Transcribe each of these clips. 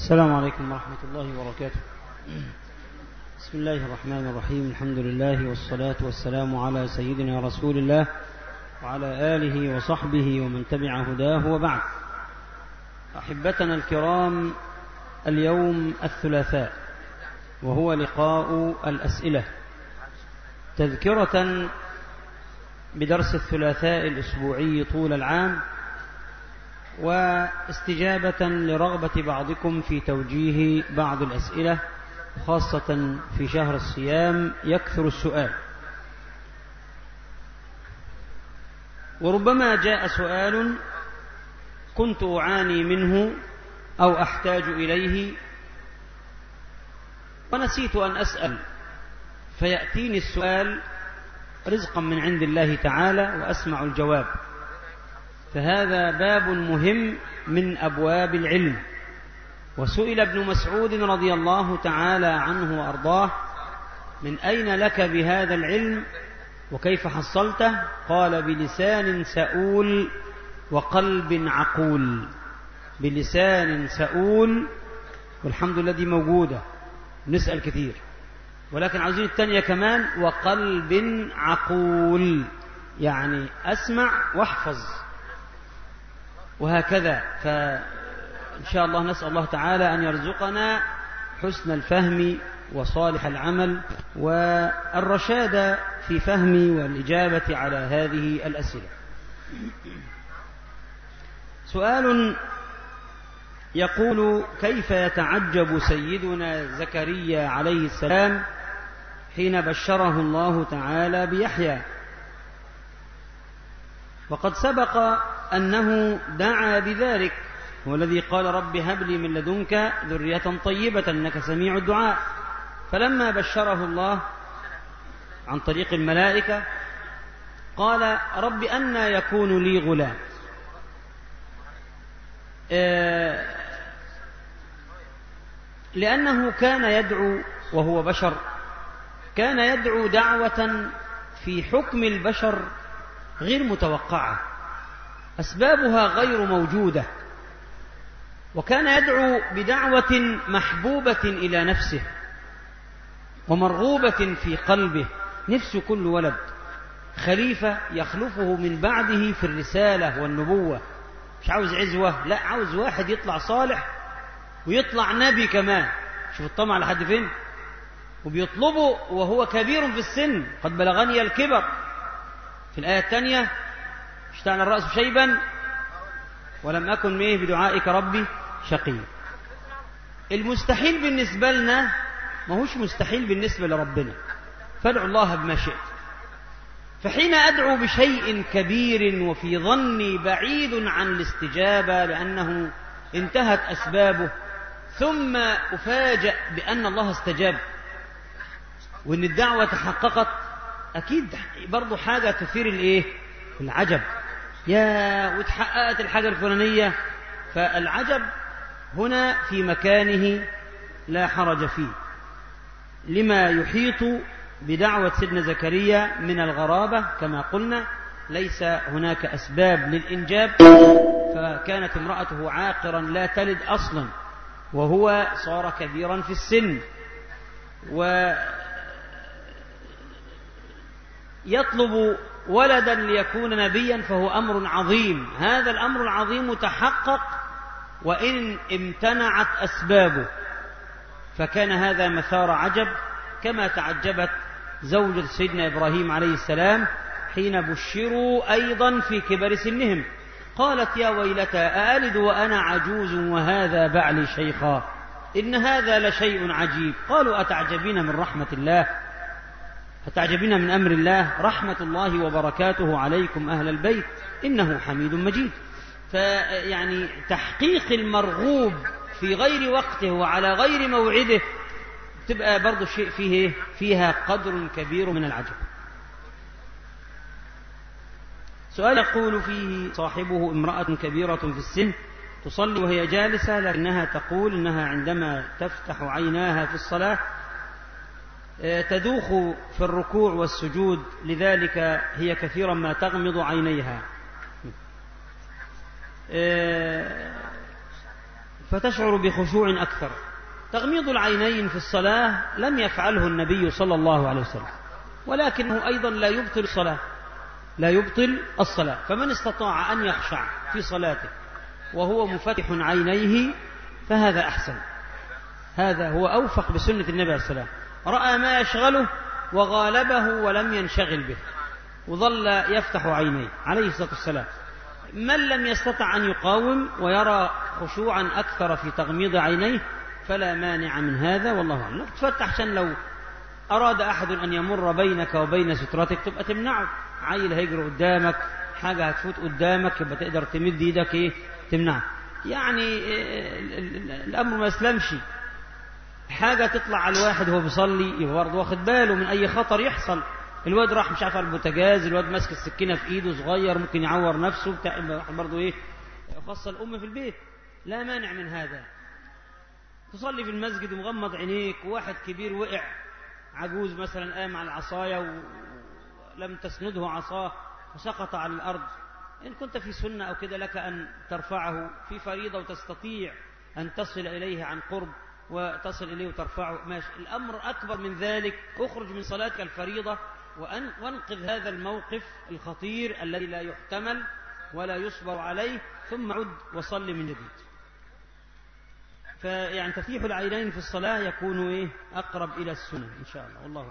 السلام عليكم ورحمة الله وبركاته بسم الله الرحمن الرحيم الحمد لله والصلاة والسلام على سيدنا رسول الله وعلى آله وصحبه ومن تبع هداه وبعد أحبتنا الكرام اليوم الثلاثاء وهو لقاء الأسئلة تذكرة بدرس الثلاثاء الأسبوعي طول العام واستجابة لرغبة بعضكم في توجيه بعض الأسئلة خاصة في شهر الصيام يكثر السؤال وربما جاء سؤال كنت أعاني منه أو أحتاج إليه ونسيت أن أسأل فيأتيني السؤال رزقا من عند الله تعالى وأسمع الجواب فهذا باب مهم من أبواب العلم وسئل ابن مسعود رضي الله تعالى عنه وأرضاه من أين لك بهذا العلم وكيف حصلته قال بلسان سؤول وقلب عقول بلسان سؤول والحمد لله دي موجودة نسأل كثير ولكن عاوزين الثانية كمان وقلب عقول يعني أسمع واحفظ وهكذا فإن شاء الله نسأل الله تعالى أن يرزقنا حسن الفهم وصالح العمل والرشاد في فهم والإجابة على هذه الأسئلة سؤال يقول كيف يتعجب سيدنا زكريا عليه السلام حين بشره الله تعالى بيحيى وقد سبق أنه دعا بذلك هو الذي قال رب هب لي من لدنك ذرية طيبة إنك سميع الدعاء فلما بشره الله عن طريق الملائكة قال رب أنى يكون لي غلام لأنه كان يدعو وهو بشر كان يدعو دعوة في حكم البشر غير متوقعة أسبابها غير موجودة وكان يدعو بدعوة محبوبة إلى نفسه ومرغوبة في قلبه نفس كل ولد خليفة يخلفه من بعده في الرسالة والنبوة مش عاوز عزوة لا عاوز واحد يطلع صالح ويطلع نبي كمان شوف الطمع لحد فين وبيطلبه وهو كبير في السن قد بلغني الكبر في الآية الثانية اشتعل الرأس شيبا ولم أكن ميه بدعائك ربي شقي المستحيل بالنسبة لنا ما هوش مستحيل بالنسبة لربنا فادعوا الله بما شئت فحين أدعو بشيء كبير وفي ظني بعيد عن الاستجابة لأنه انتهت أسبابه ثم أفاجأ بأن الله استجاب وأن الدعوة تحققت أكيد برضو حاجة تثير الإيه؟ العجب يا وتحققت الحاجة الفلانية فالعجب هنا في مكانه لا حرج فيه لما يحيط بدعوة سيدنا زكريا من الغرابة كما قلنا ليس هناك أسباب للإنجاب فكانت امرأته عاقرا لا تلد أصلا وهو صار كبيرا في السن و يطلب ولدا ليكون نبيا فهو امر عظيم هذا الامر العظيم تحقق وان امتنعت اسبابه فكان هذا مثار عجب كما تعجبت زوجة سيدنا ابراهيم عليه السلام حين بشروا ايضا في كبر سنهم قالت يا ويلتى أألد وأنا عجوز وهذا بعلي شيخا إن هذا لشيء عجيب قالوا أتعجبين من رحمة الله فتعجبين من أمر الله رحمة الله وبركاته عليكم أهل البيت إنه حميد مجيد فيعني تحقيق المرغوب في غير وقته وعلى غير موعده تبقى برضو شيء فيه فيها قدر كبير من العجب سؤال يقول فيه صاحبه امرأة كبيرة في السن تصلي وهي جالسة لكنها تقول إنها عندما تفتح عيناها في الصلاة تدوخ في الركوع والسجود لذلك هي كثيرا ما تغمض عينيها فتشعر بخشوع أكثر تغميض العينين في الصلاة لم يفعله النبي صلى الله عليه وسلم ولكنه أيضا لا يبطل الصلاة لا يبطل الصلاة فمن استطاع أن يخشع في صلاته وهو مفتح عينيه فهذا أحسن هذا هو أوفق بسنة النبي عليه السلام رأى ما يشغله وغالبه ولم ينشغل به وظل يفتح عينيه عليه الصلاة والسلام من لم يستطع أن يقاوم ويرى خشوعا أكثر في تغميض عينيه فلا مانع من هذا والله أعلم تفتح عشان لو أراد أحد أن يمر بينك وبين سترتك تبقى تمنعه عيل هيجري قدامك حاجة هتفوت قدامك يبقى تقدر تمد ايدك ايه تمنعه يعني الأمر ما يسلمش حاجة تطلع على الواحد وهو بيصلي يبقى برضه واخد باله من أي خطر يحصل الواد راح مش عارف على البوتاجاز الواد ماسك السكينة في إيده صغير ممكن يعور نفسه بتاع برضه إيه خاصة الأم في البيت لا مانع من هذا تصلي في المسجد ومغمض عينيك وواحد كبير وقع عجوز مثلا قام على العصاية ولم تسنده عصاه وسقط على الأرض إن كنت في سنة أو كده لك أن ترفعه في فريضة وتستطيع أن تصل إليه عن قرب وتصل إليه وترفعه ماشي الأمر أكبر من ذلك اخرج من صلاتك الفريضة وانقذ هذا الموقف الخطير الذي لا يحتمل ولا يصبر عليه ثم عد وصل من جديد فيعني تفتيح العينين في الصلاة يكون إيه أقرب إلى السنة إن شاء الله والله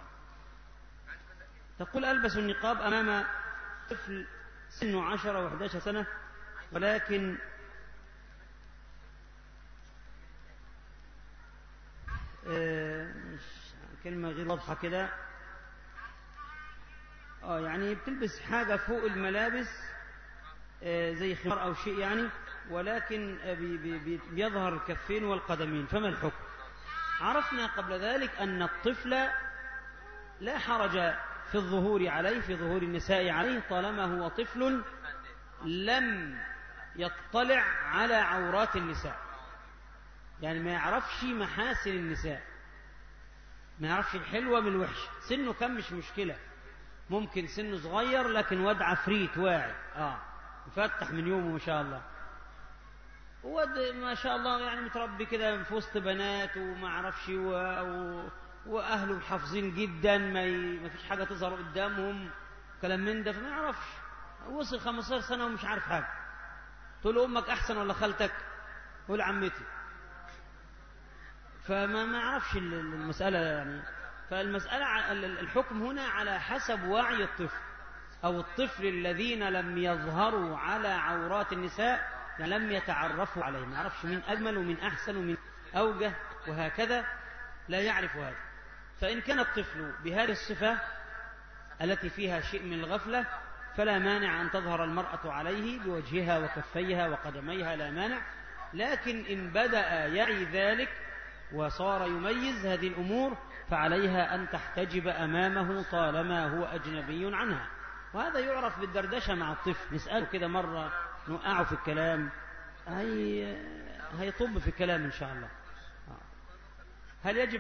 تقول ألبس النقاب أمام طفل سنه عشرة وحداشر سنة ولكن آه كلمة غير واضحة كده اه يعني بتلبس حاجة فوق الملابس آه زي خمار أو شيء يعني ولكن بي بي بيظهر الكفين والقدمين فما الحكم عرفنا قبل ذلك أن الطفل لا حرج في الظهور عليه في ظهور النساء عليه طالما هو طفل لم يطلع على عورات النساء يعني ما يعرفش محاسن النساء ما يعرفش الحلوة من الوحش سنه كم مش مشكلة ممكن سنه صغير لكن واد عفريت واعي اه مفتح من يومه ما شاء الله واد ما شاء الله يعني متربي كده في وسط بنات وما اعرفش و... و... واهله حافظين جدا ما, ي... ما فيش حاجه تظهر قدامهم كلام من ده فما يعرفش وصل 15 سنه ومش عارف حاجه تقول له امك احسن ولا خالتك قول عمتي فما ما يعرفش المساله يعني فالمساله الحكم هنا على حسب وعي الطفل او الطفل الذين لم يظهروا على عورات النساء يعني لم يتعرفوا عليه ما يعرفش مين أجمل ومن أحسن ومن أوجه وهكذا لا يعرف هذا فإن كان الطفل بهذه الصفة التي فيها شيء من الغفلة فلا مانع أن تظهر المرأة عليه بوجهها وكفيها وقدميها لا مانع لكن إن بدأ يعي ذلك وصار يميز هذه الأمور فعليها أن تحتجب أمامه طالما هو أجنبي عنها وهذا يعرف بالدردشة مع الطفل نسأله كده مرة نوقعه في الكلام هي هيطب في الكلام إن شاء الله هل يجب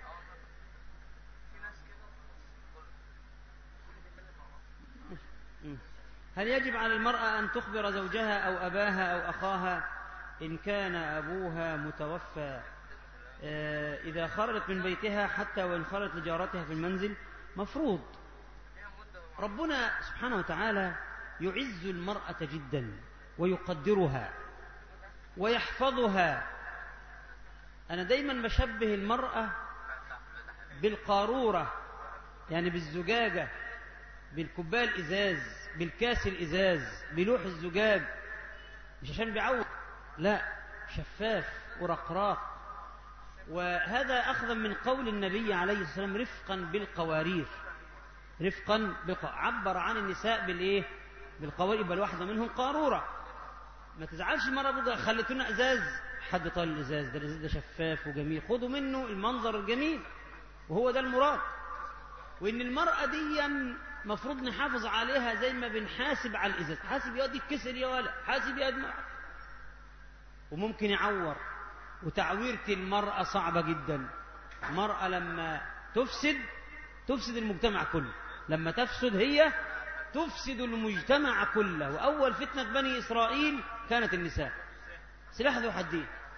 هل يجب على المرأة أن تخبر زوجها أو أباها أو أخاها إن كان أبوها متوفى إذا خرجت من بيتها حتى وإن خرجت لجارتها في المنزل مفروض ربنا سبحانه وتعالى يعز المرأة جدا ويقدرها ويحفظها أنا دايما بشبه المرأة بالقارورة يعني بالزجاجة بالكوباية الإزاز بالكاس الإزاز بلوح الزجاج مش عشان بيعوق لا شفاف ورقراق وهذا أخذا من قول النبي عليه الصلاة والسلام رفقا بالقوارير رفقا بالق... عبر عن النساء بالإيه بالقوارير بل واحدة منهم قارورة ما تزعلش المرة بقى خليتونا ازاز حد طال الازاز ده الازاز ده شفاف وجميل خدوا منه المنظر الجميل وهو ده المراد وان المرأة دي مفروض نحافظ عليها زي ما بنحاسب على الازاز حاسب يا دي الكسر يا ولا حاسب يا دماغ وممكن يعور وتعويرة المرأة صعبة جدا المرأة لما تفسد تفسد المجتمع كله لما تفسد هي تفسد المجتمع كله وأول فتنة بني إسرائيل كانت النساء سلاح ذو حدين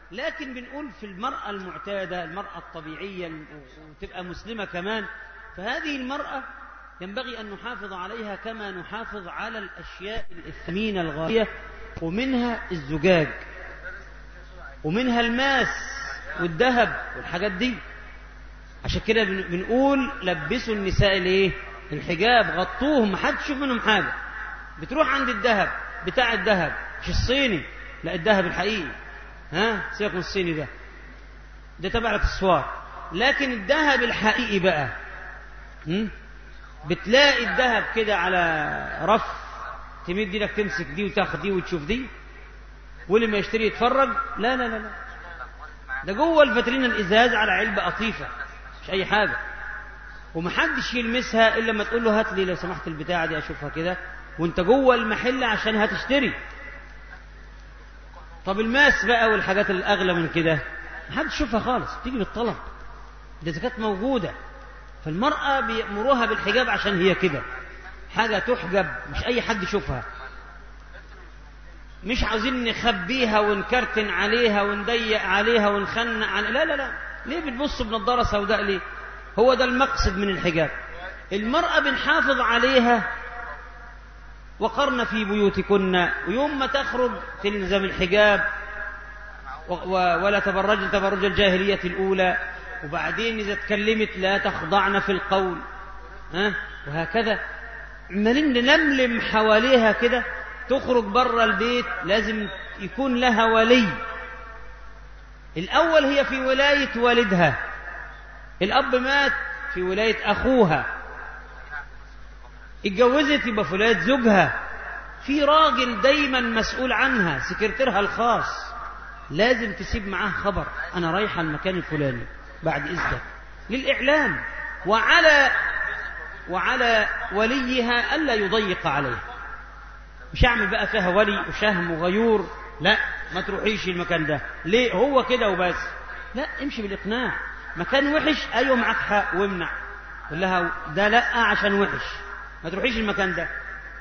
لكن بنقول في المرأة المعتادة المرأة الطبيعية وتبقى مسلمة كمان فهذه المرأة ينبغي أن نحافظ عليها كما نحافظ على الأشياء الثمينة الغالية ومنها الزجاج ومنها الماس والذهب والحاجات دي عشان كده بنقول لبسوا النساء الايه الحجاب غطوهم ما حدش يشوف منهم حاجه بتروح عند الذهب بتاع الذهب مش الصيني لا الذهب الحقيقي ها سيبك من الصيني ده ده تبع الاكسسوار لكن الذهب الحقيقي بقى هم؟ بتلاقي الذهب كده على رف تمد ايدك تمسك دي وتاخد دي وتشوف دي واللي ما يشتري يتفرج لا لا لا لا ده جوه الفاترين الازاز على علبه قطيفه مش اي حاجه ومحدش يلمسها الا لما تقول له هات لي لو سمحت البتاعه دي اشوفها كده وانت جوه المحل عشان هتشتري طب الماس بقى والحاجات الاغلى من كده محدش يشوفها خالص تيجي بالطلب ده اذا كانت موجوده فالمراه بيامروها بالحجاب عشان هي كده حاجه تحجب مش اي حد يشوفها مش عاوزين نخبيها ونكرتن عليها ونضيق عليها ونخنق عليها لا لا لا ليه بتبص بنضاره سوداء ليه هو ده المقصد من الحجاب المرأة بنحافظ عليها وقرن في بيوتكن ويوم ما تخرج تلزم الحجاب ولا تبرج تبرج الجاهلية الأولى وبعدين إذا تكلمت لا تخضعن في القول ها وهكذا عمالين نلملم حواليها كده تخرج بره البيت لازم يكون لها ولي الأول هي في ولاية والدها الأب مات في ولاية أخوها اتجوزت يبقى في ولاية زوجها في راجل دايما مسؤول عنها سكرتيرها الخاص لازم تسيب معاه خبر أنا رايحة المكان الفلاني بعد إذنك للإعلام وعلى وعلى وليها ألا يضيق عليها مش أعمل بقى فيها ولي وشهم وغيور لا ما تروحيش المكان ده ليه هو كده وبس لا امشي بالإقناع مكان وحش أيوة معاك حق وامنع قول لها ده لا عشان وحش ما تروحيش المكان ده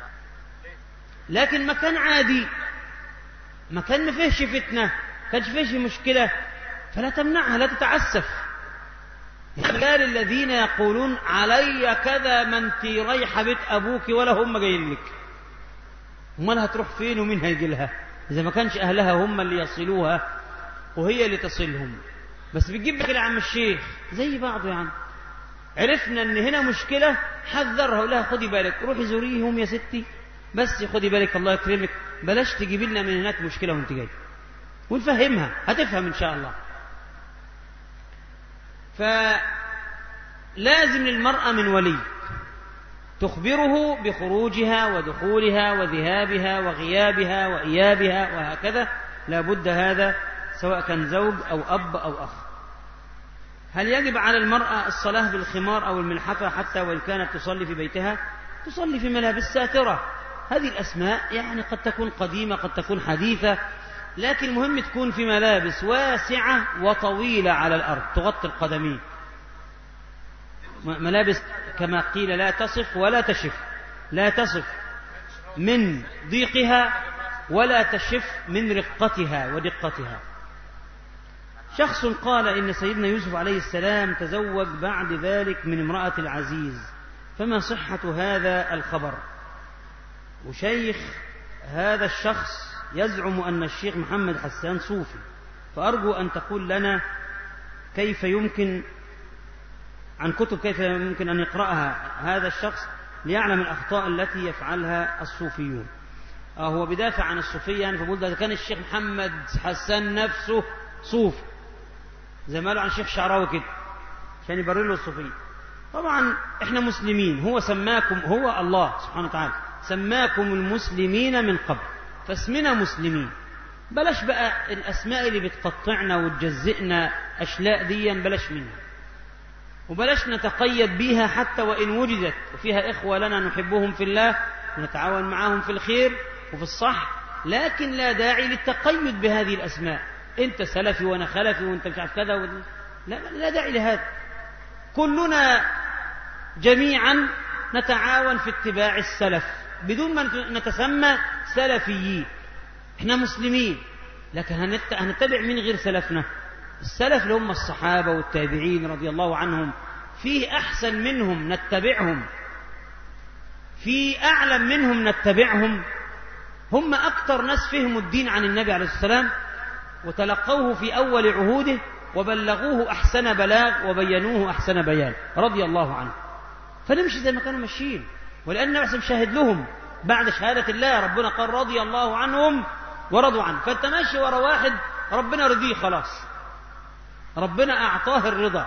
لكن مكان عادي مكان ما فيهش فتنة كانش فيهش مشكلة فلا تمنعها لا تتعسف الرجال الذين يقولون علي كذا ما انت رايحه بيت ابوك ولا هم جايين لك امال هتروح فين ومين هيجي لها اذا ما كانش اهلها هم اللي يصلوها وهي اللي تصلهم بس بتجيب لك يا عم الشيخ زي بعض يا عم عرفنا ان هنا مشكله حذرها ولا خدي بالك روحي زوريهم يا ستي بس خدي بالك الله يكرمك بلاش تجيبي لنا من هناك مشكله وانت جاي ونفهمها هتفهم ان شاء الله فلازم للمرأة من ولي تخبره بخروجها ودخولها وذهابها وغيابها وإيابها وهكذا لا بد هذا سواء كان زوج أو أب أو أخ هل يجب على المرأة الصلاة بالخمار أو الملحفة حتى وإن كانت تصلي في بيتها تصلي في ملابس ساترة هذه الأسماء يعني قد تكون قديمة قد تكون حديثة لكن المهم تكون في ملابس واسعة وطويلة على الأرض تغطي القدمين ملابس كما قيل لا تصف ولا تشف لا تصف من ضيقها ولا تشف من رقتها ودقتها شخص قال إن سيدنا يوسف عليه السلام تزوج بعد ذلك من امرأة العزيز فما صحة هذا الخبر وشيخ هذا الشخص يزعم أن الشيخ محمد حسان صوفي فأرجو أن تقول لنا كيف يمكن عن كتب كيف يمكن أن يقرأها هذا الشخص ليعلم الأخطاء التي يفعلها الصوفيون آه هو بدافع عن الصوفية يعني فبقول ده كان الشيخ محمد حسان نفسه صوفي زي ما قالوا عن الشيخ شعراوي كده عشان يبرر له الصوفية طبعا احنا مسلمين هو سماكم هو الله سبحانه وتعالى سماكم المسلمين من قبل فاسمنا مسلمين بلاش بقى الأسماء اللي بتقطعنا وتجزئنا أشلاء ديا بلاش منها وبلاش نتقيد بها حتى وإن وجدت وفيها إخوة لنا نحبهم في الله ونتعاون معهم في الخير وفي الصح لكن لا داعي للتقيد بهذه الأسماء أنت سلفي وأنا خلفي وأنت مش عارف كذا لا لا داعي لهذا كلنا جميعا نتعاون في اتباع السلف بدون ما نتسمى سلفيين احنا مسلمين لكن هنتبع مين غير سلفنا السلف اللي هم الصحابة والتابعين رضي الله عنهم فيه أحسن منهم نتبعهم في أعلم منهم نتبعهم هم أكثر ناس فهموا الدين عن النبي عليه الصلاة والسلام وتلقوه في أول عهوده وبلغوه أحسن بلاغ وبينوه أحسن بيان رضي الله عنه فنمشي زي ما كانوا ماشيين ولأن النبي شاهد لهم بعد شهادة الله ربنا قال رضي الله عنهم ورضوا عنه فأنت ماشي ورا واحد ربنا رضيه خلاص ربنا أعطاه الرضا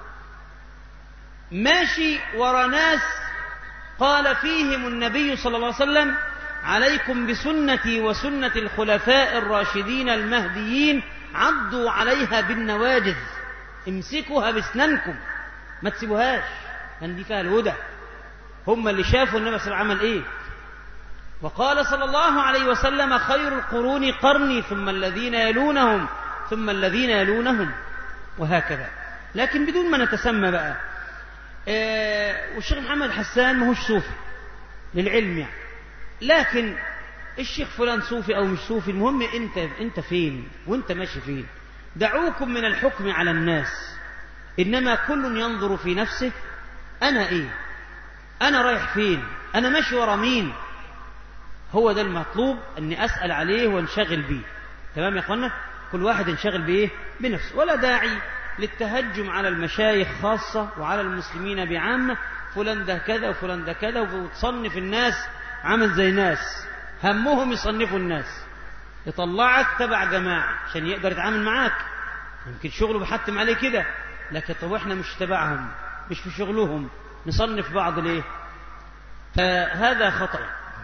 ماشي ورا ناس قال فيهم النبي صلى الله عليه وسلم عليكم بسنتي وسنة الخلفاء الراشدين المهديين عضوا عليها بالنواجذ امسكوها باسنانكم ما تسيبوهاش كان دي فيها الهدى هم اللي شافوا النبي صلى الله عليه وسلم عمل ايه وقال صلى الله عليه وسلم خير القرون قرني ثم الذين يلونهم ثم الذين يلونهم وهكذا لكن بدون ما نتسمى بقى آه والشيخ محمد حسان ما هوش صوفي للعلم يعني لكن الشيخ فلان صوفي او مش صوفي المهم انت انت فين وانت ماشي فين دعوكم من الحكم على الناس انما كل ينظر في نفسه انا ايه انا رايح فين انا ماشي ورا مين هو ده المطلوب اني اسال عليه وانشغل بيه تمام يا اخوانا كل واحد ينشغل بايه بنفسه ولا داعي للتهجم على المشايخ خاصة وعلى المسلمين بعامة فلان ده كذا وفلان ده كذا وتصنف الناس عمل زي ناس همهم يصنفوا الناس يطلعك تبع جماعة عشان يقدر يتعامل معاك يمكن شغله بحتم عليه كده لكن طب احنا مش تبعهم مش في شغلهم نصنف بعض ليه فهذا خطأ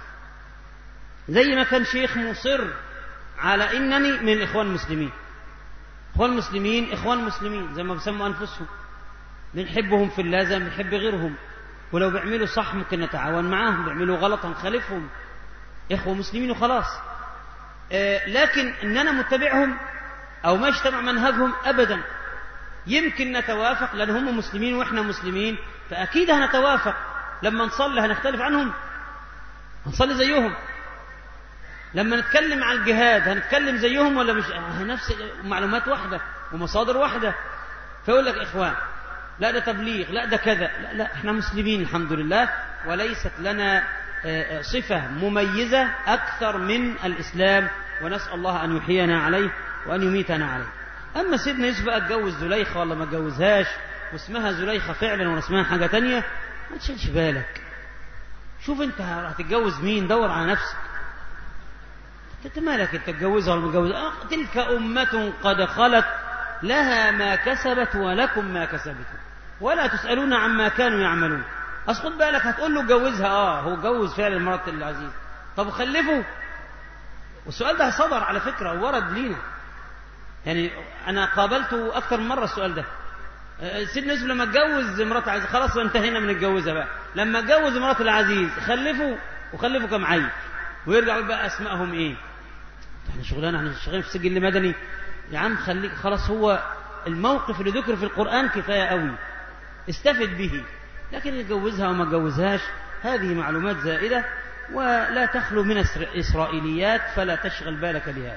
زي ما كان شيخ مصر على انني من الاخوان المسلمين اخوان المسلمين اخوان مسلمين زي ما بيسموا انفسهم بنحبهم في الله زي ما بنحب غيرهم ولو بيعملوا صح ممكن نتعاون معاهم بيعملوا غلط هنخالفهم إخوة مسلمين وخلاص آه لكن إن أنا متبعهم أو ما اجتمع منهجهم أبدا يمكن نتوافق لأن هم مسلمين وإحنا مسلمين فأكيد هنتوافق لما نصلي هنختلف عنهم هنصلي زيهم لما نتكلم عن الجهاد هنتكلم زيهم ولا مش نفس معلومات واحدة ومصادر واحدة فيقول لك إخوان لا ده تبليغ لا ده كذا لا, لا احنا مسلمين الحمد لله وليست لنا صفة مميزة أكثر من الإسلام ونسأل الله أن يحيينا عليه وأن يميتنا عليه أما سيدنا يوسف بقى اتجوز زليخة ولا ما اتجوزهاش واسمها زليخة فعلا ولا اسمها حاجة تانية ما تشيلش بالك شوف انت هتتجوز مين دور على نفسك انت مالك انت تتجوزها ولا متجوزها أه تلك أمة قد خلت لها ما كسبت ولكم ما كسبتم ولا تسألون عما كانوا يعملون أصل خد بالك هتقول له جوزها اه هو جوز فعلا مرات العزيز طب خلفه والسؤال ده صدر على فكرة ورد لينا يعني أنا قابلته أكثر من مرة السؤال ده سيدنا يوسف لما اتجوز مرات العزيز خلاص انتهينا من الجوزة بقى لما اتجوز مرات العزيز خلفوا وخلفوا كم عيل ويرجعوا بقى أسمائهم إيه احنا شغلانة احنا شغالين في سجل مدني يا عم خليك خلاص هو الموقف اللي ذكر في القرآن كفاية قوي استفد به لكن يتجوزها وما تجوزهاش هذه معلومات زائدة ولا تخلو من إسرائيليات فلا تشغل بالك بهذا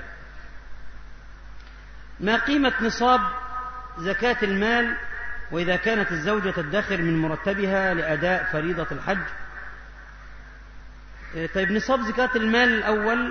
ما قيمة نصاب زكاة المال وإذا كانت الزوجة تدخر من مرتبها لأداء فريضة الحج طيب نصاب زكاة المال الأول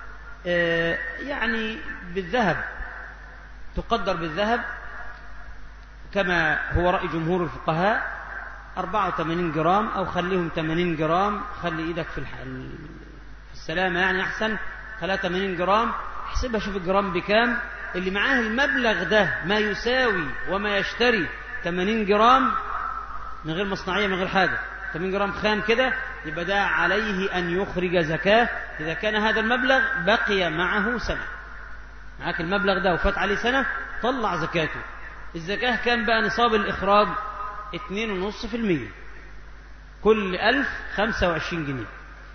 يعني بالذهب تقدر بالذهب كما هو رأي جمهور الفقهاء 84 جرام أو خليهم 80 جرام خلي إيدك في, الح... في السلامة يعني أحسن خليها 80 جرام احسبها شوف الجرام بكام اللي معاه المبلغ ده ما يساوي وما يشتري 80 جرام من غير مصنعية من غير حاجة 80 جرام خام كده يبقى ده عليه أن يخرج زكاة إذا كان هذا المبلغ بقي معه سنة معاك المبلغ ده وفات عليه سنة طلع زكاته الزكاة كان بقى نصاب الإخراج اتنين ونص في المية كل ألف خمسة وعشرين جنيه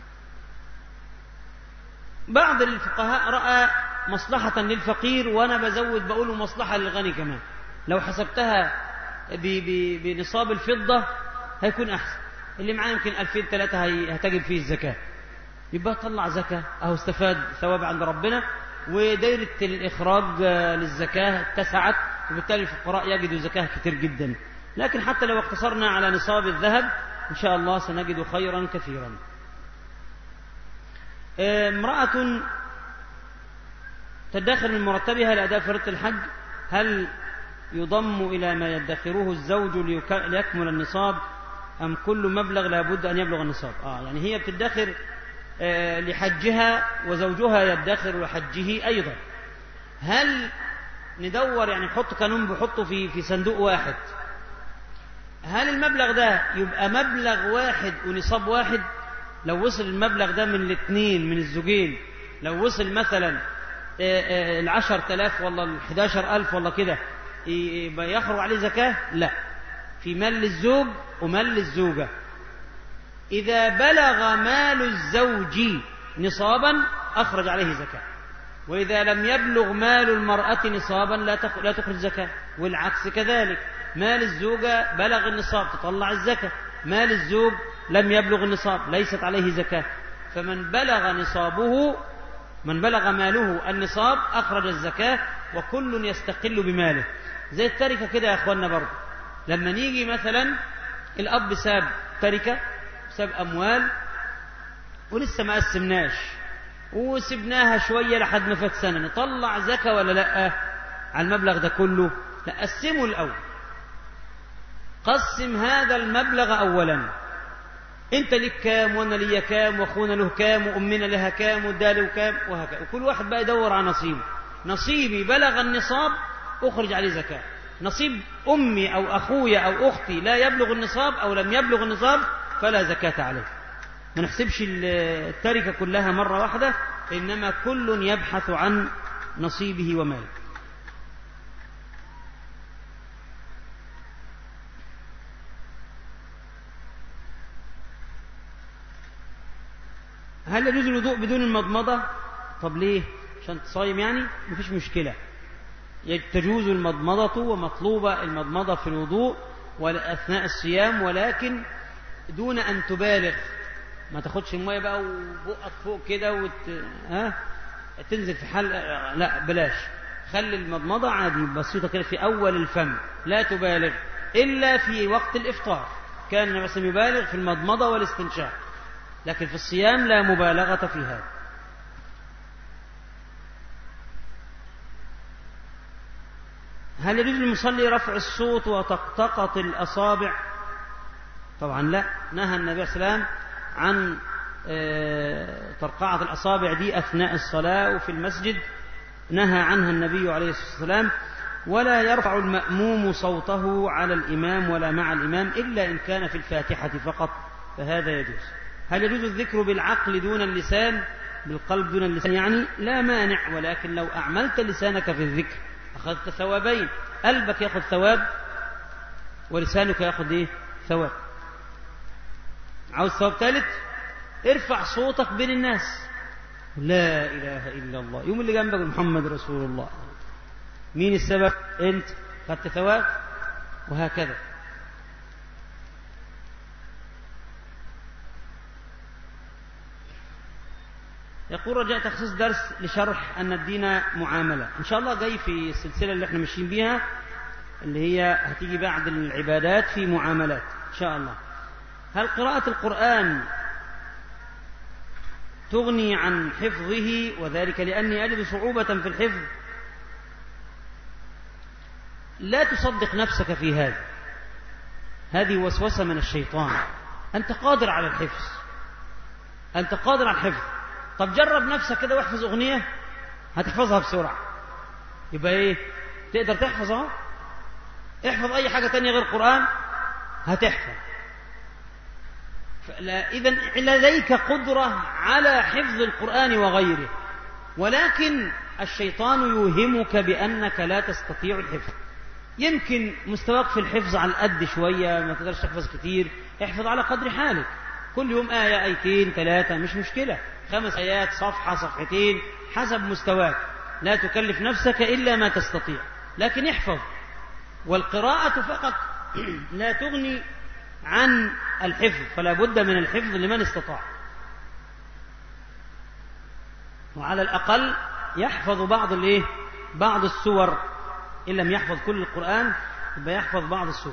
بعض الفقهاء رأى مصلحة للفقير وأنا بزود بقوله مصلحة للغني كمان لو حسبتها بنصاب الفضة هيكون أحسن اللي معاه يمكن ألفين ثلاثة هتجب فيه الزكاة يبقى طلع زكاة أهو استفاد ثواب عند ربنا ودائرة الإخراج للزكاة اتسعت وبالتالي الفقراء يجدوا زكاة كتير جدا لكن حتى لو اقتصرنا على نصاب الذهب إن شاء الله سنجد خيرا كثيرا امرأة تدخر من مرتبها لأداء فريضة الحج هل يضم إلى ما يدخره الزوج ليكمل النصاب أم كل مبلغ لابد أن يبلغ النصاب آه يعني هي بتدخر آه لحجها وزوجها يدخر لحجه أيضا هل ندور يعني نحط قانون بحطه في في صندوق واحد هل المبلغ ده يبقى مبلغ واحد ونصاب واحد لو وصل المبلغ ده من الاثنين من الزوجين لو وصل مثلا العشر تلاف ولا الحداشر ألف ولا كده يبقى يخرج عليه زكاة لا في مال للزوج ومال للزوجة إذا بلغ مال الزوج نصابا أخرج عليه زكاة وإذا لم يبلغ مال المرأة نصابا لا لا تخرج زكاة والعكس كذلك مال الزوجة بلغ النصاب تطلع الزكاة مال الزوج لم يبلغ النصاب ليست عليه زكاة فمن بلغ نصابه من بلغ ماله النصاب أخرج الزكاة وكل يستقل بماله زي التركة كده يا أخوانا برضه لما نيجي مثلا الأب ساب تركة ساب أموال ولسه ما قسمناش وسبناها شوية لحد ما فات سنة نطلع زكاة ولا لأ على المبلغ ده كله لا قسمه الأول قسم هذا المبلغ أولا انت لك كام وانا ليا كام واخونا له كام وامنا لها كام وده له كام وهكذا وكل واحد بقى يدور على نصيبه نصيبي بلغ النصاب اخرج عليه زكاه نصيب امي او اخويا او اختي لا يبلغ النصاب او لم يبلغ النصاب فلا زكاه عليه ما نحسبش التركه كلها مره واحده انما كل يبحث عن نصيبه وماله هل يجوز الوضوء بدون المضمضة؟ طب ليه؟ عشان تصايم يعني؟ مفيش مشكلة. تجوز المضمضة ومطلوبة المضمضة في الوضوء أثناء الصيام ولكن دون أن تبالغ. ما تاخدش المية بقى وبقك فوق كده وت... ها؟ تنزل في حل لا بلاش. خلي المضمضة عادي بسيطة كده في أول الفم لا تبالغ إلا في وقت الإفطار. كان النبي صلى الله عليه وسلم يبالغ في المضمضة والاستنشاق. لكن في الصيام لا مبالغة في هذا هل يجوز للمصلي رفع الصوت وتقطقط الأصابع طبعا لا نهى النبي صلى الله عليه وسلم عن ترقعة الأصابع دي أثناء الصلاة وفي المسجد نهى عنها النبي عليه الصلاة والسلام ولا يرفع المأموم صوته على الإمام ولا مع الإمام إلا إن كان في الفاتحة فقط فهذا يجوز هل يجوز الذكر بالعقل دون اللسان بالقلب دون اللسان يعني لا مانع ولكن لو أعملت لسانك في الذكر أخذت ثوابين قلبك يأخذ ثواب ولسانك يأخذ إيه ثواب عاوز ثواب ثالث ارفع صوتك بين الناس لا إله إلا الله يوم اللي جنبك محمد رسول الله مين السبب أنت خدت ثواب وهكذا يقول رجاء تخصيص درس لشرح أن الدين معاملة إن شاء الله جاي في السلسلة اللي احنا ماشيين بيها اللي هي هتيجي بعد العبادات في معاملات إن شاء الله هل قراءة القرآن تغني عن حفظه وذلك لأني أجد صعوبة في الحفظ لا تصدق نفسك في هذا هذه وسوسة من الشيطان أنت قادر على الحفظ أنت قادر على الحفظ طب جرب نفسك كده واحفظ أغنية هتحفظها بسرعة يبقى إيه تقدر تحفظ أهو احفظ أي حاجة تانية غير القرآن هتحفظ إذا لديك قدرة على حفظ القرآن وغيره ولكن الشيطان يوهمك بأنك لا تستطيع الحفظ يمكن مستواك في الحفظ على القد شوية ما تقدرش تحفظ كتير احفظ على قدر حالك كل يوم آية آيتين ثلاثة مش مشكلة خمس آيات صفحة صفحتين حسب مستواك لا تكلف نفسك إلا ما تستطيع لكن احفظ والقراءة فقط لا تغني عن الحفظ فلا بد من الحفظ لمن استطاع وعلى الأقل يحفظ بعض الايه بعض السور ان لم يحفظ كل القران يبقى يحفظ بعض السور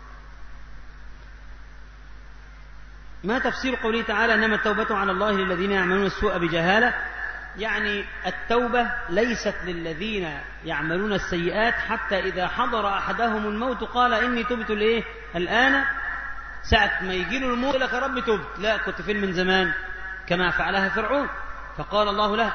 ما تفسير قوله تعالى انما التوبه على الله للذين يعملون السوء بجهاله يعني التوبه ليست للذين يعملون السيئات حتى اذا حضر احدهم الموت قال اني تبت الايه الان ساعة ما يجي له الموت لك يا رب تبت لا كنت فين من زمان كما فعلها فرعون فقال الله له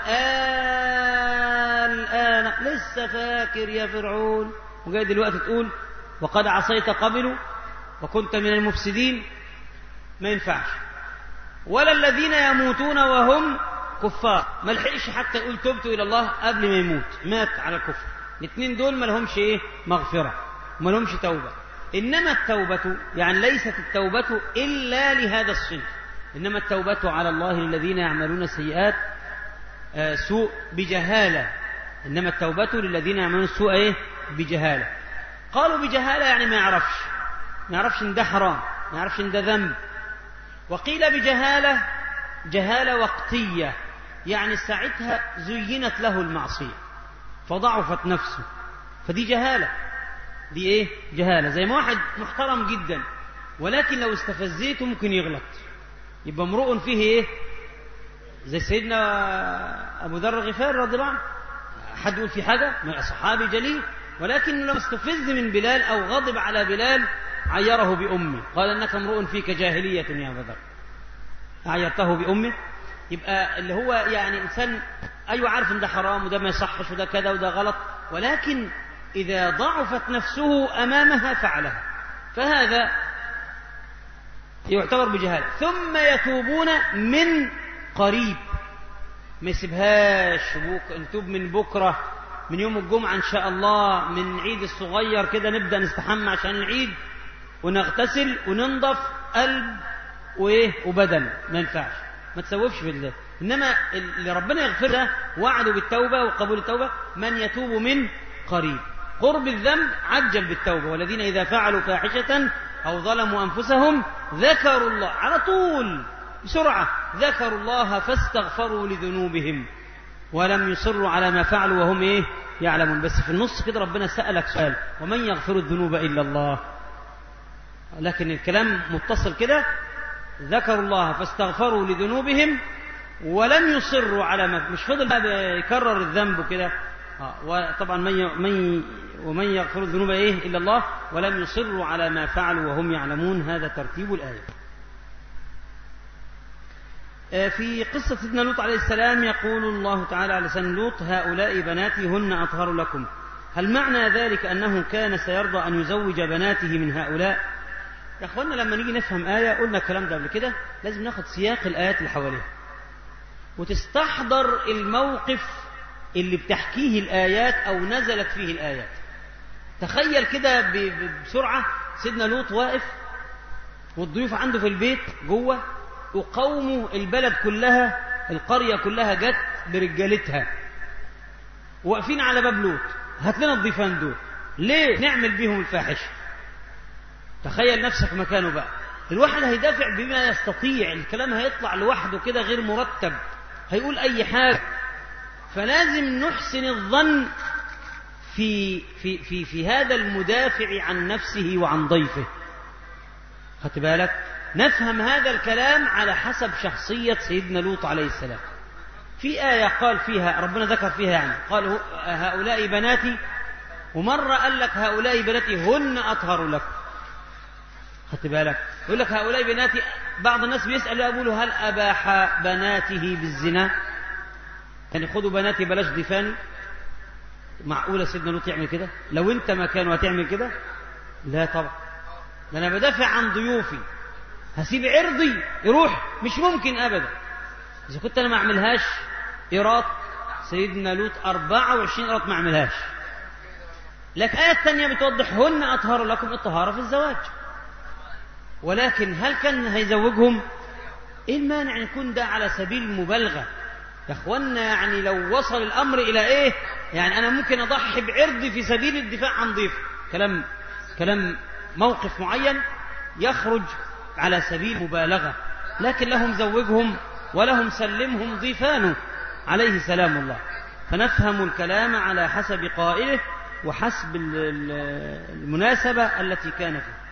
آه الآن لسه فاكر يا فرعون وجاي دلوقتي تقول وقد عصيت قبل وكنت من المفسدين ما ينفعش ولا الذين يموتون وهم كفار ما لحقش حتى يقول تبت الى الله قبل ما يموت مات على الكفر الاثنين دول ما لهمش ايه مغفره ما لهمش توبه انما التوبه يعني ليست التوبه الا لهذا الصنف انما التوبه على الله للذين يعملون السيئات آه سوء بجهاله انما التوبه للذين يعملون السوء ايه بجهاله قالوا بجهاله يعني ما يعرفش ما يعرفش ان ده حرام ما يعرفش ان ده ذنب وقيل بجهاله جهاله وقتيه يعني ساعتها زينت له المعصيه فضعفت نفسه فدي جهاله دي ايه جهاله زي ما واحد محترم جدا ولكن لو استفزيته ممكن يغلط يبقى امرؤ فيه ايه زي سيدنا ابو ذر الغفاري رضي الله عنه حد يقول في حاجه من صحابي جليل ولكن لما استفز من بلال او غضب على بلال عيره بامه قال انك امرؤ فيك جاهليه يا ابا ذر عيرته بامه يبقى اللي هو يعني انسان ايوه عارف ان ده حرام وده ما يصحش وده كذا وده غلط ولكن اذا ضعفت نفسه امامها فعلها فهذا يعتبر بجهاله ثم يتوبون من قريب ما يسيبهاش بوك نتوب من بكره من يوم الجمعه ان شاء الله من عيد الصغير كده نبدا نستحمى عشان العيد ونغتسل وننضف قلب وايه وبدن ما ينفعش ما تسوفش في الله انما اللي ربنا يغفر له وعده بالتوبه وقبول التوبه من يتوب من قريب قرب الذنب عجل بالتوبه والذين اذا فعلوا فاحشه او ظلموا انفسهم ذكروا الله على طول بسرعه ذكروا الله فاستغفروا لذنوبهم ولم يصروا على ما فعلوا وهم ايه يعلمون بس في النص كده ربنا سالك سؤال ومن يغفر الذنوب الا الله لكن الكلام متصل كده ذكروا الله فاستغفروا لذنوبهم ولم يصروا على ما مش فضل بقى يكرر الذنب كده آه وطبعا من من ومن يغفر الذنوب ايه الا الله ولم يصروا على ما فعلوا وهم يعلمون هذا ترتيب الايه آه في قصة سيدنا لوط عليه السلام يقول الله تعالى على لسان لوط هؤلاء بناتي هن أطهر لكم هل معنى ذلك أنه كان سيرضى أن يزوج بناته من هؤلاء يا أخوانا لما نيجي نفهم آية قلنا الكلام ده قبل كده لازم ناخد سياق الآيات اللي حواليها وتستحضر الموقف اللي بتحكيه الآيات أو نزلت فيه الآيات تخيل كده بسرعة سيدنا لوط واقف والضيوف عنده في البيت جوه وقومه البلد كلها القرية كلها جت برجالتها واقفين على باب لوط هات لنا الضيفان دول ليه نعمل بيهم الفاحشة تخيل نفسك مكانه بقى الواحد هيدافع بما يستطيع الكلام هيطلع لوحده كده غير مرتب هيقول أي حاجة فلازم نحسن الظن في في في في هذا المدافع عن نفسه وعن ضيفه خدت بالك نفهم هذا الكلام على حسب شخصية سيدنا لوط عليه السلام في آية قال فيها ربنا ذكر فيها يعني قال هؤلاء بناتي ومرة قال لك هؤلاء بناتي هن أطهر لكم خدت بالك يقول لك هؤلاء بناتي بعض الناس بيسأل يقولوا هل أباح بناته بالزنا يعني خدوا بناتي بلاش ضيفاني معقولة سيدنا لوط يعمل كده لو انت مكانه هتعمل كده لا طبعا ده انا بدافع عن ضيوفي هسيب عرضي يروح مش ممكن ابدا اذا كنت انا ما اعملهاش ايراد سيدنا لوط 24 ايراد ما اعملهاش لك آية تانية بتوضح هن أطهر لكم الطهارة في الزواج ولكن هل كان هيزوجهم ايه المانع يكون ده على سبيل المبالغة يا اخوانا يعني لو وصل الامر الى ايه يعني انا ممكن اضحي بعرضي في سبيل الدفاع عن ضيف كلام كلام موقف معين يخرج على سبيل مبالغه لكن لهم زوجهم ولهم سلمهم ضيفانه عليه سلام الله فنفهم الكلام على حسب قائله وحسب المناسبة التي كان فيها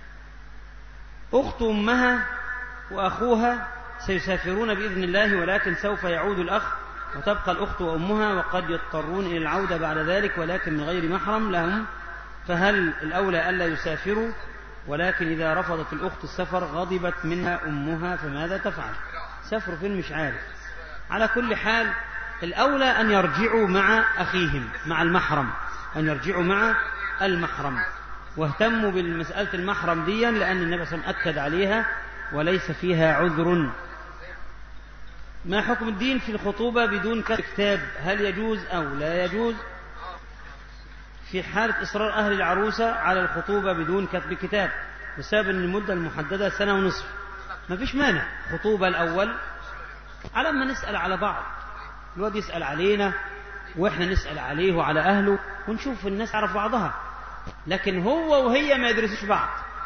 أخت أمها وأخوها سيسافرون بإذن الله ولكن سوف يعود الأخ وتبقى الأخت وأمها وقد يضطرون إلى العودة بعد ذلك ولكن من غير محرم لهم فهل الأولى ألا يسافروا ولكن إذا رفضت الأخت السفر غضبت منها أمها فماذا تفعل سافروا فين مش عارف على كل حال الأولى أن يرجعوا مع أخيهم مع المحرم أن يرجعوا مع المحرم واهتموا بالمسألة المحرم دي لأن النبي صلى الله عليه وسلم أكد عليها وليس فيها عذر ما حكم الدين في الخطوبة بدون كتاب هل يجوز أو لا يجوز في حالة إصرار أهل العروسة على الخطوبة بدون كتب كتاب بسبب أن المدة المحددة سنة ونصف ما فيش مانع خطوبة الأول على ما نسأل على بعض الواد يسأل علينا وإحنا نسأل عليه وعلى أهله ونشوف الناس تعرف بعضها لكن هو وهي ما يدرسوش بعض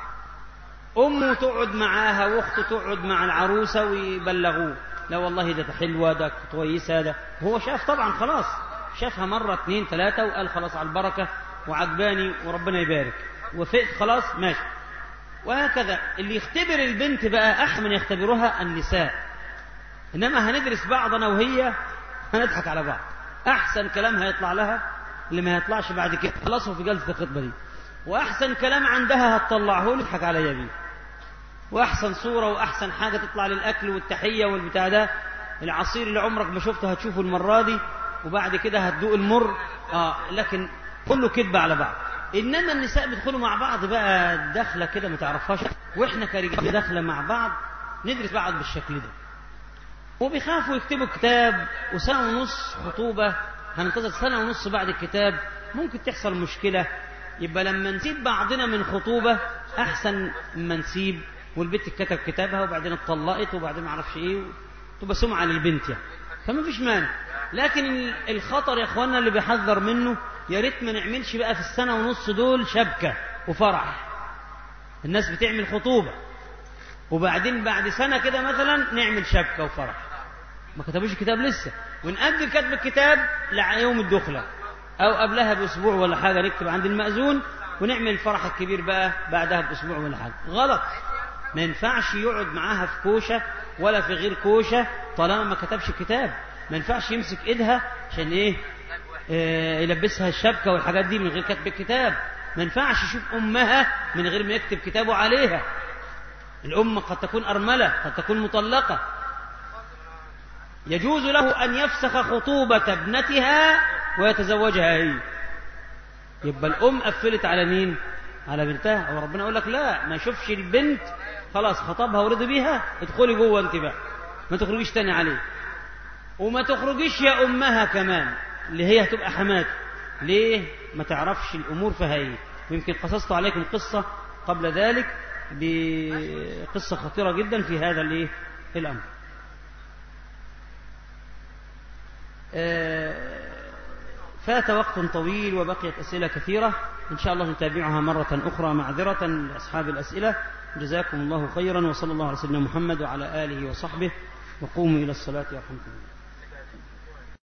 أمه تقعد معاها وأخته تقعد مع العروسة ويبلغوه لا والله ده حلوة ده كويسة ده هو شاف طبعا خلاص شافها مرة اثنين ثلاثة وقال خلاص على البركة وعجباني وربنا يبارك وفقت خلاص ماشي وهكذا اللي يختبر البنت بقى أحسن من يختبرها النساء إنما هندرس بعضنا وهي هنضحك على بعض أحسن كلام هيطلع لها اللي ما هيطلعش بعد كده خلصوا في جلسة الخطبة دي وأحسن كلام عندها هتطلعه له تضحك عليا بيه وأحسن صورة وأحسن حاجة تطلع للأكل والتحية والبتاع ده العصير اللي عمرك ما شفته هتشوفه المرة دي وبعد كده هتدوق المر آه لكن كله كذب على بعض انما النساء بيدخلوا مع بعض بقى داخله كده ما تعرفهاش واحنا كرجال داخله مع بعض ندرس بعض بالشكل ده وبيخافوا يكتبوا كتاب وسنه ونص خطوبه هننتظر سنه ونص بعد الكتاب ممكن تحصل مشكله يبقى لما نسيب بعضنا من خطوبه احسن ما نسيب والبنت كتب كتابها وبعدين اتطلقت وبعدين ما اعرفش ايه تبقى سمعه للبنت يعني فما فيش مانع لكن الخطر يا اخوانا اللي بيحذر منه يا ريت ما نعملش بقى في السنه ونص دول شبكه وفرح الناس بتعمل خطوبه وبعدين بعد سنه كده مثلا نعمل شبكه وفرح ما كتبوش الكتاب لسه ونأجل كتب الكتاب ليوم الدخله او قبلها باسبوع ولا حاجه نكتب عند المأذون ونعمل الفرح الكبير بقى بعدها باسبوع ولا حاجه غلط ما ينفعش يقعد معاها في كوشه ولا في غير كوشه طالما ما كتبش كتاب ما ينفعش يمسك ايدها عشان ايه آه يلبسها الشبكه والحاجات دي من غير كتب الكتاب ما ينفعش يشوف امها من غير ما يكتب كتابه عليها الام قد تكون ارمله قد تكون مطلقه يجوز له ان يفسخ خطوبه ابنتها ويتزوجها هي يبقى الام قفلت على مين على بنتها او ربنا يقول لك لا ما يشوفش البنت خلاص خطبها ورضي بيها ادخلي جوه انت بقى ما تخرجيش تاني عليه وما تخرجيش يا امها كمان اللي هي هتبقى حماته ليه ما تعرفش الامور فيها ايه ويمكن قصصت عليكم قصه قبل ذلك بقصه خطيره جدا في هذا الايه الامر فات وقت طويل وبقيت اسئله كثيره ان شاء الله نتابعها مره اخرى معذره لاصحاب الاسئله جزاكم الله خيرا وصلى الله على سيدنا محمد وعلى اله وصحبه وقوموا الى الصلاه يرحمكم الله